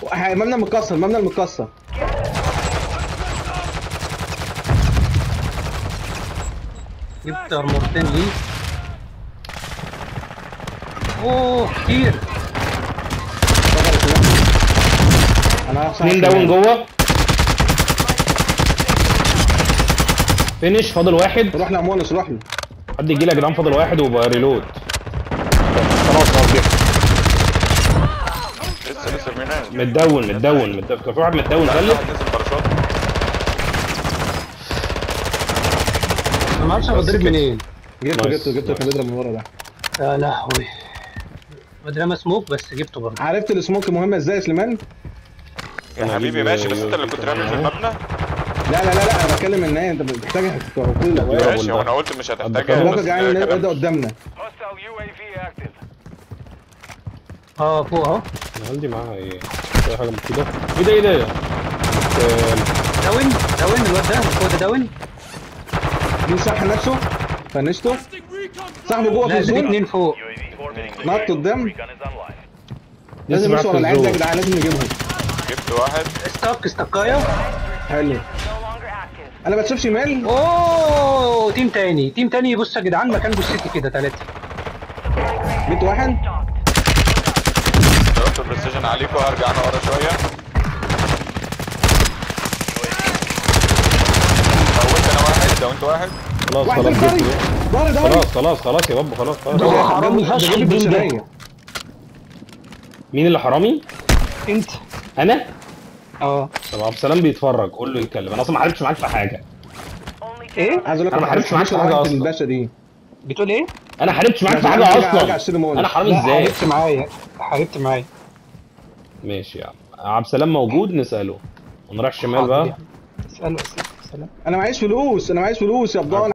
المبنى متكسر المبنى متكسر جبت ارمورتين ليه اوه كتير انا هصحى اتنين داون جوه فينش فاضل واحد روح لمونس روح له حد يجي لي يا جدعان فاضل واحد وبقى ريلود خلاص خلاص جبت لسه لسه في ناس متدون متدون متدون كان في واحد متدون لا، غلب واحد نزل باراشوت انا ما اعرفش انا بضرب منين جبته نايس، جبته جبته كان نايس. بيضرب من ورا ده يا لهوي بدري سموك بس جبته برضه عرفت السموك مهمه ازاي يا سليمان؟ يا أنا حبيبي هجيب- ماشي بس انت اللي كنت رامي في المبنى لا لا لا لا انا بتكلم ان هي انت بتحتاج كل الاوقات يا ماشي رب هو ده. انا قلت مش الدكتور هتحتاجها الراجل بس جاي ده ده كلام. قدامنا Hostile UAV active. اه فوق اهو انا عندي معاها ايه اي حاجه مفيده ايه ده ايه ده آه، داون داون الواد ده فوق ده داون مين صح نفسه؟ فنشته صاحبه جوه في لا ده في الزون اتنين فوق UAV orbiting. نط قدام Recon is online. لازم معاك يمشوا في ورا العيال ده يا الزون. جدعان لازم نجيبهم جبت واحد ستاك استاكايا حلو No longer active. انا بتشوف شمال اوه تيم تاني تيم تاني بص يا جدعان مكان جثتي كده ثلاثة جبت واحد ضربت البريسيجن عليكم هرجع انا ورا شويه موت انا واحد داونت واحد خلاص واحد خلاص في جبت الطريق ضهري ضهري خلاص خلاص خلاص يا بابا خلاص خلاص ده حرامي ده فشخ جيب الجيم ده. البشرية. مين اللي حرامي انت انا اه طب عبد السلام بيتفرج قول له يتكلم انا اصلا ما حاربتش معاك في حاجه ايه عايز اقول لك أنا ما حاربتش معاك في حاجة واحد أصلاً. الباشا دي بتقول ايه انا حاربتش معاك في لا، حاجه ارجع- ارجع اصلا اشتري مول. انا حرامي لا ازاي حاربت معايا حاربت معايا ماشي يا عم عبد السلام موجود نساله ونروح شمال بقى اسأله اسأله سلام انا معيش فلوس انا معيش فلوس يا بضان